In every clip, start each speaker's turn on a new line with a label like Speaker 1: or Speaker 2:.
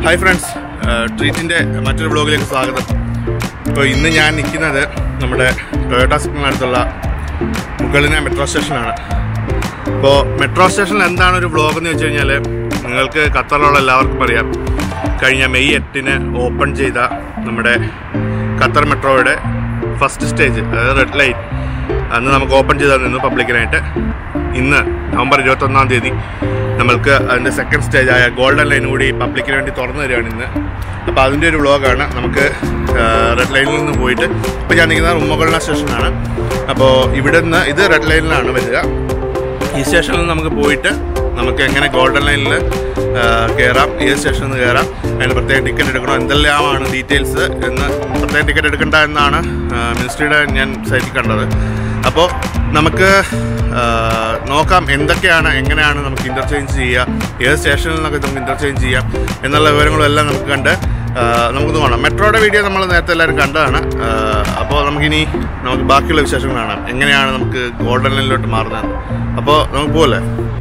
Speaker 1: hi friends ട്രീറ്റിൻ്റെ മറ്റൊരു ബ്ലോഗിലേക്ക് സ്വാഗതം അപ്പോൾ ഇന്ന് ഞാൻ നിൽക്കുന്നത് നമ്മുടെ ടൊയോട്ട സിഗ്നലിനടുത്തുള്ള മുകളിന മെട്രോ സ്റ്റേഷനാണ് അപ്പോൾ മെട്രോ സ്റ്റേഷനിൽ എന്താണ് ഒരു വ്ളോഗ് എന്ന് വെച്ച് കഴിഞ്ഞാൽ നിങ്ങൾക്ക് ഖത്തറിലുള്ള എല്ലാവർക്കും അറിയാം കഴിഞ്ഞ മെയ് എട്ടിന് ഓപ്പൺ ചെയ്ത നമ്മുടെ ഖത്തർ മെട്രോയുടെ ഫസ്റ്റ് സ്റ്റേജ് അതായത് റെഡ് ലൈറ്റ് അന്ന് നമുക്ക് ഓപ്പൺ ചെയ്താൽ നിന്നു പബ്ലിക്കിനായിട്ട് ഇന്ന് നവംബർ ഇരുപത്തൊന്നാം തീയതി നമ്മൾക്ക് അതിൻ്റെ സെക്കൻഡ് സ്റ്റേജായ ഗോൾഡൻ ലൈൻ കൂടി പബ്ലിക്കിന് വേണ്ടി തുറന്നു തരികയാണ് ഇന്ന് അപ്പോൾ അതിൻ്റെ ഒരു വ്ളോഗാണ് നമുക്ക് റെഡ് ലൈനിൽ നിന്ന് പോയിട്ട് ഇപ്പോൾ ഞാൻ നിൽക്കുന്നത് ഉമ്മകൊള്ള സ്റ്റേഷനാണ് അപ്പോൾ ഇവിടെ നിന്ന് ഇത് റെഡ് ലൈനിലാണ് വരിക ഈ സ്റ്റേഷനിൽ നമുക്ക് പോയിട്ട് നമുക്ക് എങ്ങനെ ഗോൾഡൻ ലൈനിൽ കയറാം ഏത് സ്റ്റേഷനിൽ നിന്ന് കയറാം അതിന് പ്രത്യേക ടിക്കറ്റ് എടുക്കണോ എന്തെല്ലാമാണ് ഡീറ്റെയിൽസ് എന്ന് പ്രത്യേക ടിക്കറ്റ് എടുക്കണ്ട എന്നാണ് മിനിസ്ട്രിയുടെ ഞാൻ സൈറ്റിൽ കണ്ടത് അപ്പോൾ നമുക്ക് ആ, നോക്കാം എന്തൊക്കെയാണ് എങ്ങനെയാണ് നമുക്ക് ഇൻ്റർചേഞ്ച് ചെയ്യുക ഏത് സ്റ്റേഷനിൽ നിന്നൊക്കെ നമുക്ക് ഇൻ്റർചേഞ്ച് ചെയ്യാം എന്നുള്ള വിവരങ്ങളും എല്ലാം നമുക്ക് കണ്ട് ആ, നമുക്ക് നോക്കണം മെട്രോയുടെ വീഡിയോ നമ്മൾ നേരത്തെ എല്ലാവരും കണ്ടതാണ് ആ, അപ്പോൾ നമുക്കിനി നമുക്ക് ബാക്കിയുള്ള വിശേഷങ്ങൾ കാണാം എങ്ങനെയാണ് നമുക്ക് ഗോൾഡൻ ലൈനിലോട്ട് മാറുന്നത് അപ്പോൾ നമുക്ക് പോകല്ലേ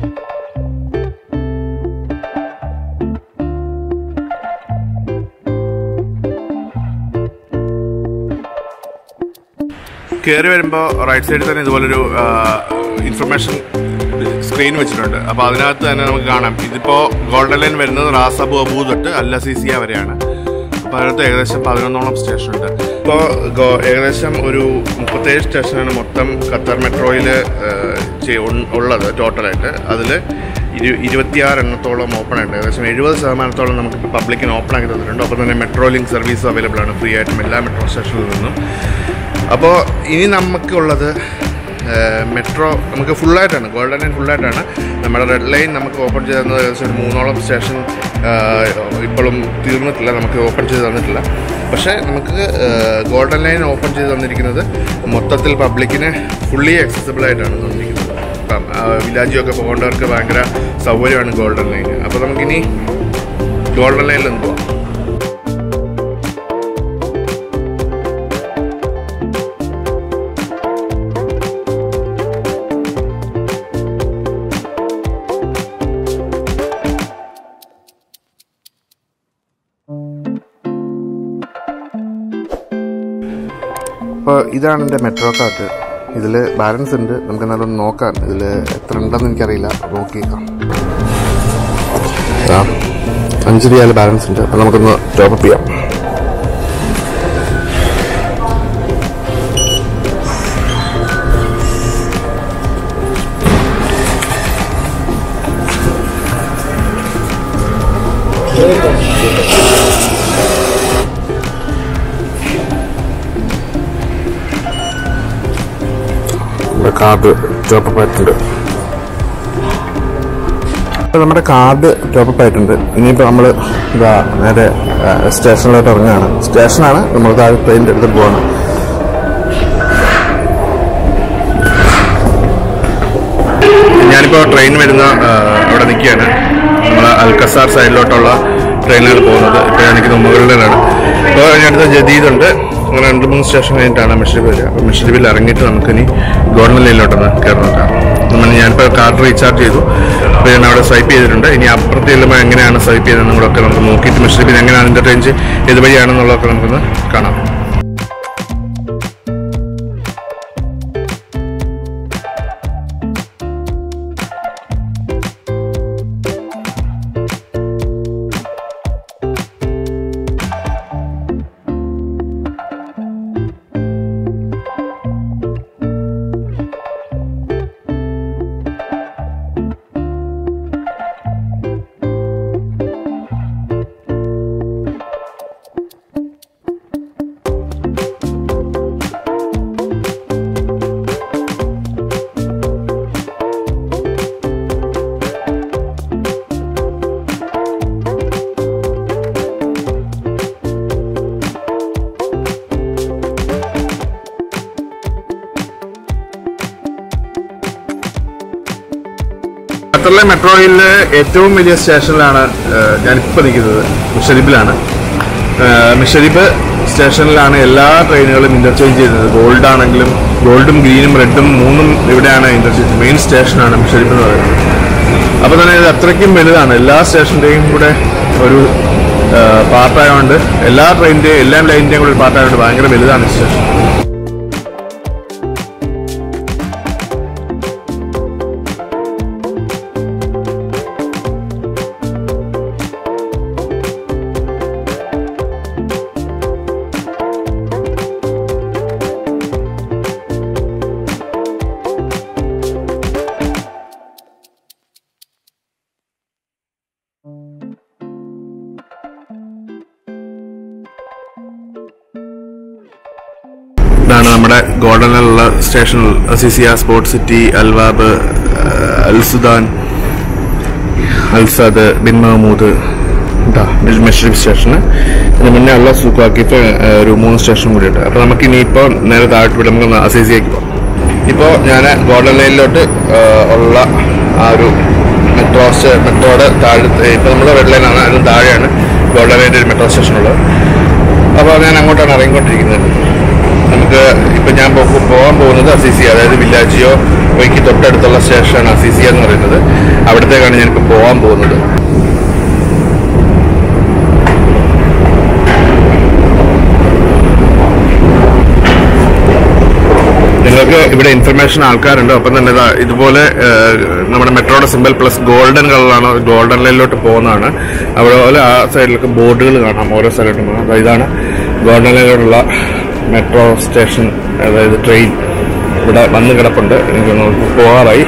Speaker 1: കയറി വരുമ്പോൾ റൈറ്റ് സൈഡിൽ തന്നെ ഇതുപോലൊരു ഇൻഫർമേഷൻ സ്ക്രീൻ വെച്ചിട്ടുണ്ട് അപ്പോൾ അതിനകത്ത് തന്നെ നമുക്ക് കാണാം ഇതിപ്പോൾ ഗോൾഡൻ ലൈൻ വരുന്നത് റാസബു അബൂ തൊട്ട് അല്ല സിസിയ വരെയാണ് അപ്പോൾ അതിനകത്ത് ഏകദേശം പതിനൊന്നോളം സ്റ്റേഷനുണ്ട് ഇപ്പോൾ ഗോ- ഏകദേശം ഒരു മുപ്പത്തേഴ് സ്റ്റേഷനാണ് മൊത്തം ഖത്തർ മെട്രോയിൽ ഉള്ളത് ടോട്ടലായിട്ട് അതിൽ ഇരു ഇരുപത്തിയാറ് എണ്ണത്തോളം ഓപ്പൺ ആയിട്ട് ഏകദേശം എഴുപത് ശതമാനത്തോളം നമുക്കിപ്പോൾ പബ്ലിക്കിന് ഓപ്പൺ ആക്കി തന്നിട്ടുണ്ട് അപ്പോൾ തന്നെ മെട്രോ ലിങ്ക് സർവീസ് അവൈലബിൾ ആണ് ഫ്രീ ആയിട്ടും എല്ലാ മെട്രോ സ്റ്റേഷനിൽ നിന്നും അപ്പോൾ ഇനി നമുക്കുള്ളത് മെട്രോ നമുക്ക് ഫുള്ളായിട്ടാണ് ഗോൾഡൻ ലൈൻ ഫുള്ളായിട്ടാണ് നമ്മുടെ റെഡ് ലൈൻ നമുക്ക് ഓപ്പൺ ചെയ്ത് തന്നത് ഏകദേശം ഒരു മൂന്നോളം സ്റ്റേഷൻ ഇപ്പോഴും തീർന്നിട്ടില്ല നമുക്ക് ഓപ്പൺ ചെയ്ത് തന്നിട്ടില്ല പക്ഷേ നമുക്ക് ഗോൾഡൻ ലൈൻ ഓപ്പൺ ചെയ്ത് തന്നിരിക്കുന്നത് മൊത്തത്തിൽ പബ്ലിക്കിന് ഫുള്ളി accessible ആയിട്ടാണ് തന്നിരിക്കുന്നത് ഇപ്പം വില്ലാജിയൊക്കെ പോകേണ്ടവർക്ക് ഭയങ്കര സൗകര്യമാണ് ഗോൾഡൻ ലൈൻ അപ്പോൾ നമുക്കിനി ഗോൾഡൻ ലൈനിൽ നിന്ന് പോവാം അപ്പോൾ ഇതാണ് എൻ്റെ മെട്രോ കാർഡ് ഇതിൽ ബാലൻസ് ഉണ്ട് നമുക്ക് എന്നാലും ഒന്ന് നോക്കാം ഇതിൽ എത്ര ഉണ്ടെന്ന് എനിക്കറിയില്ല നോക്കിയേക്കാം ആ അഞ്ച് റിയാൽ ബാലൻസ് ഉണ്ട് അപ്പോൾ നമുക്കൊന്ന് ടോപ്പ് ചെയ്യാം നമ്മുടെ കാർഡ് ടോപ്പ് ആയിട്ടുണ്ട് ഇപ്പൊ നമ്മുടെ കാർഡ് ടോപ്പ് ആയിട്ടുണ്ട് ഇനിയിപ്പോൾ നമ്മൾ ഇതാ നേരെ ആ, സ്റ്റേഷനിലോട്ട് ഇറങ്ങുകയാണ് സ്റ്റേഷനാണ് നമ്മൾ താഴെ ട്രെയിനിൻ്റെ അടുത്ത് പോകണം ഞാനിപ്പോൾ ട്രെയിൻ വരുന്ന ആ, അവിടെ നിൽക്കുകയാണ് നമ്മൾ അൽക്കസാർ സൈഡിലോട്ടുള്ള ട്രെയിനിലാണ് പോകുന്നത് ഇപ്പോൾ ഞാൻ നിൽക്കുന്ന മുകളിലാണ് ഇപ്പോൾ അടുത്ത ജദീദുണ്ട് അങ്ങനെ രണ്ട് മൂന്ന് സ്റ്റേഷൻ കഴിഞ്ഞിട്ടാണ് മെഷീബ് വരിക അപ്പോൾ മെഷീബിൽ ഇറങ്ങിയിട്ട് നമുക്കിനി ഗവൺമെൻറ് ലൈനിലോട്ടൊന്ന് കയറി നോക്കാം നമ്മൾ ഞാനിപ്പോൾ കാർഡ് റീചാർജ് ചെയ്തു അപ്പോൾ ഞാൻ അവിടെ സ്വൈപ്പ് ചെയ്തിട്ടുണ്ട് ഇനി അപ്പുറത്ത് ചെല്ലുമ്പോൾ എങ്ങനെയാണ് സ്വൈപ്പ് ചെയ്തതെന്നും കൂടെ ഒക്കെ നമുക്ക് നോക്കിയിട്ട് മെഷീബിൽ എങ്ങനെയാണ് ഇൻ്റർചേഞ്ച് ഏതുവഴിയാണെന്നുള്ളതൊക്കെ നമുക്കൊന്ന് കാണാം ഖത്തറിലെ മെട്രോയിലെ ഏറ്റവും വലിയ സ്റ്റേഷനിലാണ് ഏഹ്, ഞാനിപ്പോൾ നിൽക്കുന്നത് മിഷരിബിലാണ് ഏഹ്, മിഷരിബ് സ്റ്റേഷനിലാണ് എല്ലാ ട്രെയിനുകളും ഇന്റർചേഞ്ച് ചെയ്യുന്നത് ഗോൾഡ് ആണെങ്കിലും ഗോൾഡും ഗ്രീനും റെഡും മൂന്നും ഇവിടെയാണ് ഇന്റർചേഞ്ച് മെയിൻ സ്റ്റേഷനാണ് മിഷരിബ് എന്ന് പറയുന്നത് അപ്പോൾ തന്നെ ഇത് അത്രയ്ക്കും വലുതാണ് എല്ലാ സ്റ്റേഷൻ്റെയും കൂടെ ഒരു പാർട്ടായതുകൊണ്ട് എല്ലാ ട്രെയിനിൻ്റെയും എല്ലാ ലൈനിൻ്റെയും കൂടി ഒരു പാർട്ടായതുകൊണ്ട് ഭയങ്കര വലുതാണ് സ്റ്റേഷൻ ഇതാണ് നമ്മുടെ ഗോൾഡനിലുള്ള സ്റ്റേഷൻ സിസിയ sports city Al Waab Al Sudan Al Saad Bin Mahmoud Msheireb സ്റ്റേഷന് ഇതിന് മുന്നേ ഉള്ള സുഖാക്കിയിട്ട് ഒരു മൂന്ന് സ്റ്റേഷൻ കൂടി ഉണ്ട് അപ്പോൾ നമുക്ക് ഇനിയിപ്പോൾ നേരെ താഴോട്ട് വിടും നമുക്ക് അസീസിയേക്ക് പോകാം ഇപ്പോൾ ഞാൻ ഗോൾഡൻ ലൈനിലോട്ട് ഉള്ള ആ ഒരു മെട്രോ മെട്രോയുടെ താഴെ ഇപ്പോൾ നമ്മൾ റെഡ് ലൈനാണ് അതിന് താഴെയാണ് ഗോൾഡൻ ലൈൻ്റെ ഒരു മെട്രോ സ്റ്റേഷൻ ഉള്ളത് അപ്പോൾ ഞാൻ അങ്ങോട്ടാണ് ഇറങ്ങിക്കൊണ്ടിരിക്കുന്നത് നമുക്ക് ഇപ്പം ഞാൻ പോ- പോകാൻ പോകുന്നത് അസീസി അതായത് വില്ലാജിയോ വൈക്ക് തൊട്ടടുത്തുള്ള സ്റ്റേഷനാണ് അസീസി എന്ന് പറയുന്നത് അവിടത്തേക്കാണ് ഞാനിപ്പോൾ പോകാൻ പോകുന്നത് നിങ്ങൾക്ക് ഇവിടെ ഇൻഫർമേഷൻ ആൾക്കാരുണ്ട് ഒപ്പം തന്നെ ദാ ഇതുപോലെ ഏഹ്, നമ്മുടെ മെട്രോയുടെ സിമ്പിൾ പ്ലസ് ഗോൾഡൻ കളറാണ് ഗോൾഡൻ ലൈനിലോട്ട് പോകുന്നതാണ് അതുപോലെ ആ സൈഡിലൊക്കെ ബോർഡുകൾ കാണാം ഓരോ സ്ഥലത്തും അപ്പൊ ഇതാണ് ഗോൾഡൻ ലൈനിലോട്ടുള്ള മെട്രോ സ്റ്റേഷൻ അതായത് ട്രെയിൻ ഇവിടെ വന്ന് കിടപ്പുണ്ട് എനിക്ക് തോന്നുന്നു പോകാറായി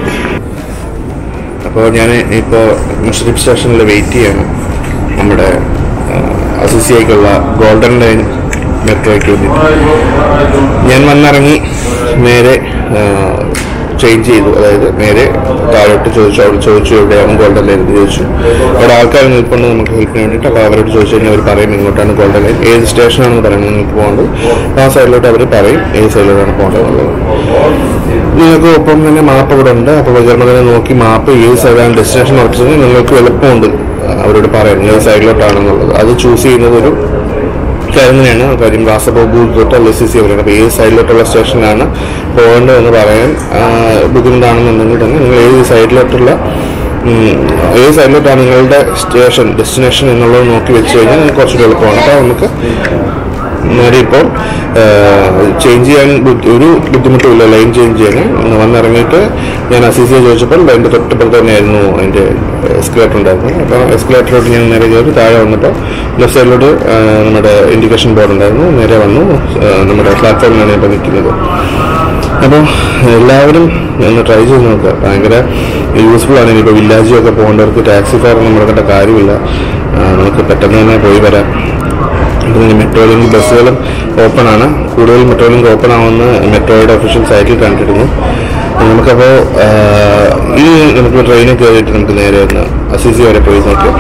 Speaker 1: അപ്പോൾ ഞാൻ ഇപ്പോൾ മുഷറിഫ് സ്റ്റേഷനിൽ വെയിറ്റ് ചെയ്യാണ് നമ്മുടെ അസിസിയേക്കുള്ള ഗോൾഡൻ ലൈൻ മെട്രോയ്ക്ക് വേണ്ടിയിട്ട് ഞാൻ വന്നിറങ്ങി നേരെ ചേഞ്ച് ചെയ്തു അതായത് നേരെ താഴോട്ട് ചോദിച്ചു അവിടെ ചോദിച്ചു എവിടെയാണ് ഗോൾഡൻ ലൈൻ എന്ന് ചോദിച്ചു അവിടെ ആൾക്കാർ നിൽപ്പുണ്ട് നമുക്ക് ഹെൽപ്പിന് വേണ്ടിയിട്ട് അപ്പോൾ അവരോട് ചോദിച്ചു കഴിഞ്ഞാൽ അവർ പറയും ഇങ്ങോട്ടാണ് ഗോൾഡൻ ലൈൻ ഏത് സ്റ്റേഷനാണെന്ന് പറയുന്നത് നിങ്ങൾക്ക് പോകേണ്ടത് ആ സൈഡിലോട്ട് അവർ പറയും ഏത് സൈഡിലോട്ടാണ് പോകേണ്ടത് എന്നുള്ളത് നിങ്ങൾക്ക് ഒപ്പം തന്നെ മാപ്പ് ഇവിടെ ഉണ്ട് അപ്പോൾ വിചാരണത്തിനെ നോക്കി മാപ്പ് ഏത് സൈഡാണ് ഡെസ്റ്റിനേഷൻ ഉറപ്പിച്ചത് നിങ്ങൾക്ക് എളുപ്പമുണ്ട് അവരോട് പറയാം ഏത് സൈഡിലോട്ടാണെന്നുള്ളത് അത് ചൂസ് ചെയ്യുന്നത് ഒരു കാര്യം തന്നെയാണ് കാര്യം കാസർഗോഡ് തൊട്ട് എൽ എസ് സി അവരാണ് അപ്പോൾ ഏത് സൈഡിലോട്ടുള്ള സ്റ്റേഷനിലാണ് പോകേണ്ടതെന്ന് പറയാൻ ആ, ബുദ്ധിമുട്ടാണെന്നുണ്ടെങ്കിൽ തന്നെ നിങ്ങൾ ഏത് സൈഡിലോട്ടുള്ള ഉം, ഏത് സൈഡിലോട്ടാണ് നിങ്ങളുടെ സ്റ്റേഷൻ ഡെസ്റ്റിനേഷൻ എന്നുള്ളത് നോക്കി വെച്ച് കഴിഞ്ഞാൽ നിങ്ങൾക്ക് കുറച്ചുകൂടി എളുപ്പമാണ് അപ്പോൾ നമുക്ക് നേരെ ഇപ്പോൾ ചേഞ്ച് ചെയ്യാൻ ബുദ്ധി- ഒരു ബുദ്ധിമുട്ടുമില്ല ലൈൻ ചേഞ്ച് ചെയ്യാൻ ഇന്ന് വന്നിറങ്ങിയിട്ട് ഞാൻ അസീസിയെ ചോദിച്ചപ്പോൾ അതിൻ്റെ തൊട്ടപ്പുറത്ത് തന്നെയായിരുന്നു അതിൻ്റെ എസ്കലേറ്റർ ഉണ്ടായിരുന്നത് അപ്പോൾ എസ്കലേറ്ററിലോട്ട് ഞാൻ നേരെ കയറി താഴെ വന്നപ്പോൾ ലെഫ്റ്റ് സൈഡിലോട്ട് ആ, നമ്മുടെ ഇൻഡിക്കേഷൻ ബോർഡ് ഉണ്ടായിരുന്നു നേരെ വന്നു ആ, നമ്മുടെ പ്ലാറ്റ്ഫോമിലാണ് ഇപ്പോൾ നിൽക്കുന്നത് അപ്പോൾ എല്ലാവരും ഒന്ന് ട്രൈ ചെയ്ത് നോക്കുക ഭയങ്കര യൂസ്ഫുൾ ആണ് ഇനിയിപ്പോൾ വില്ലേജിലൊക്കെ പോകേണ്ടവർക്ക് ടാക്സി ഫെയർ ഒന്നും കൊടുക്കേണ്ട കാര്യമില്ല ആ, നമുക്ക് പെട്ടെന്ന് തന്നെ പോയി വരാം പിന്നെ മെട്രോ ലിങ്ക് ബസ്സുകളും ഓപ്പൺ ആണ് കൂടുതൽ മെട്രോ ലിങ്ക് ഓപ്പൺ ആവുമെന്ന് മെട്രോയുടെ ഒഫീഷ്യൽ സൈറ്റിൽ കണ്ടിരുന്നു നമുക്കപ്പോൾ ഇനി നമുക്ക് ട്രെയിനിൽ കയറിയിട്ട് നമുക്ക് നേരെ ഒന്ന് അസിസി വരെ പോയി നോക്കാം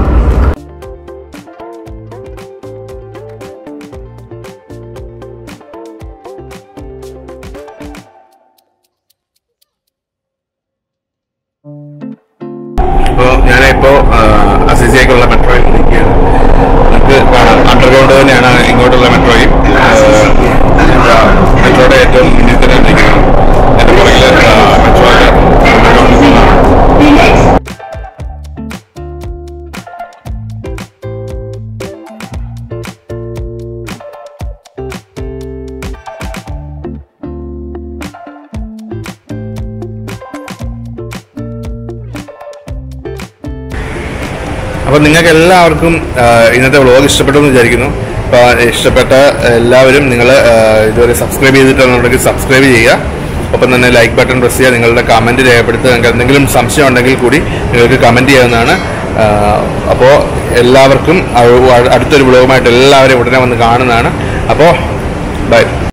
Speaker 1: ഇപ്പോൾ ഞാനിപ്പോൾ അസിസിയേക്കുള്ള മെട്രോയിൽ നിൽക്കുകയാണ് നമുക്ക് കാണാം അണ്ടർഗ്രൗണ്ട് തന്നെയാണ് ഇങ്ങോട്ടുള്ള മെട്രോയും മെട്രോയുടെ ഏറ്റവും മുന്നിൽ തന്നെ നിൽക്കുന്നത് എൻ്റെ പുറകിൽ മെട്രോയുടെ അണ്ടർഗ്രൗണ്ട് പോകുന്നതാണ് അപ്പോൾ നിങ്ങൾക്ക് എല്ലാവർക്കും ആ, ഇന്നത്തെ വ്ളോഗ് ഇഷ്ടപ്പെട്ടു എന്ന് വിചാരിക്കുന്നു അപ്പോൾ ഇഷ്ടപ്പെട്ട എല്ലാവരും നിങ്ങൾ ഇതുവരെ സബ്സ്ക്രൈബ് ചെയ്തിട്ടുണ്ടെങ്കിൽ സബ്സ്ക്രൈബ് ചെയ്യുക ഒപ്പം തന്നെ ലൈക്ക് ബട്ടൺ പ്രസ് ചെയ്യുക നിങ്ങളുടെ കമൻറ്റ് രേഖപ്പെടുത്തുക നിങ്ങൾക്ക് എന്തെങ്കിലും സംശയം ഉണ്ടെങ്കിൽ കൂടി നിങ്ങൾക്ക് കമൻറ്റ് ചെയ്യാവുന്നതാണ് അപ്പോൾ എല്ലാവർക്കും അടുത്തൊരു വ്ളോഗുമായിട്ട് എല്ലാവരും ഉടനെ വന്ന് കാണുന്നതാണ് അപ്പോൾ ബൈ